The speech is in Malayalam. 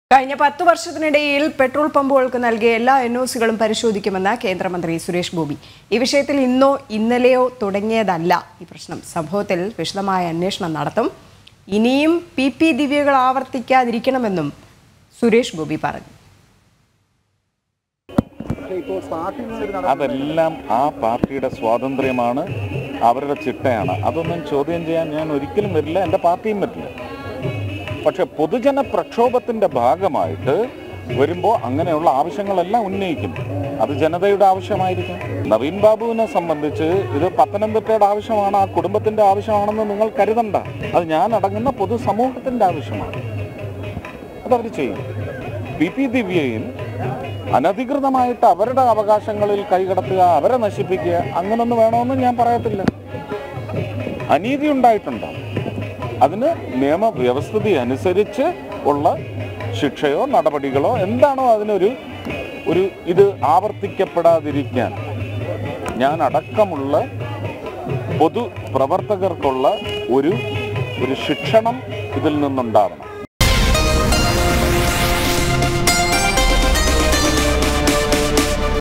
കഴിഞ്ഞ പത്തു വർഷത്തിനിടയിൽ പെട്രോൾ പമ്പുകൾക്ക് നൽകിയ എല്ലാ എൻ ഒ സികളും പരിശോധിക്കുമെന്ന് കേന്ദ്രമന്ത്രി സുരേഷ് ഗോപി ഈ വിഷയത്തിൽ ഇന്നോ ഇന്നലെയോ തുടങ്ങിയതല്ല ഈ പ്രശ്നം സംഭവത്തിൽ വിശദമായ അന്വേഷണം നടത്തും ഇനിയും പി പി ദിവ്യകൾ ആവർത്തിക്കാതിരിക്കണമെന്നും സുരേഷ് ഗോപി പറഞ്ഞു അതെല്ലാം ആ പാർട്ടിയുടെ സ്വാതന്ത്ര്യമാണ് അവരുടെ ചിട്ടയാണ് അതൊന്നും ചോദ്യം ചെയ്യാൻ ഞാൻ ഒരിക്കലും വരില്ല എൻ്റെ പാർട്ടിയും വരില്ല പക്ഷെ പൊതുജന പ്രക്ഷോഭത്തിന്റെ ഭാഗമായിട്ട് വരുമ്പോൾ അങ്ങനെയുള്ള ആവശ്യങ്ങളെല്ലാം ഉന്നയിക്കും അത് ജനതയുടെ ആവശ്യമായിരിക്കും നവീൻ ബാബുവിനെ സംബന്ധിച്ച് ഇത് പത്തനംതിട്ടയുടെ ആവശ്യമാണ് ആ കുടുംബത്തിന്റെ ആവശ്യമാണെന്ന് നിങ്ങൾ കരുതണ്ട അത് ഞാൻ അടങ്ങുന്ന പൊതുസമൂഹത്തിന്റെ ആവശ്യമാണ് അതവർ ചെയ്യും പി പി ദിവ്യയും അനധികൃതമായിട്ട് അവരുടെ അവകാശങ്ങളിൽ കൈകടത്തുക അവരെ നശിപ്പിക്കുക അങ്ങനൊന്നും വേണമെന്ന് ഞാൻ പറയത്തില്ല അനീതി ഉണ്ടായിട്ടുണ്ടാവും അതിന് നിയമവ്യവസ്ഥിതി അനുസരിച്ച് ഉള്ള ശിക്ഷയോ നടപടികളോ എന്താണോ അതിനൊരു ഒരു ഇത് ആവർത്തിക്കപ്പെടാതിരിക്കാൻ ഞാൻ അടക്കമുള്ള പൊതു പ്രവർത്തകർക്കുള്ള ഒരു ഒരു ശിക്ഷണം ഇതിൽ നിന്നുണ്ടാവണം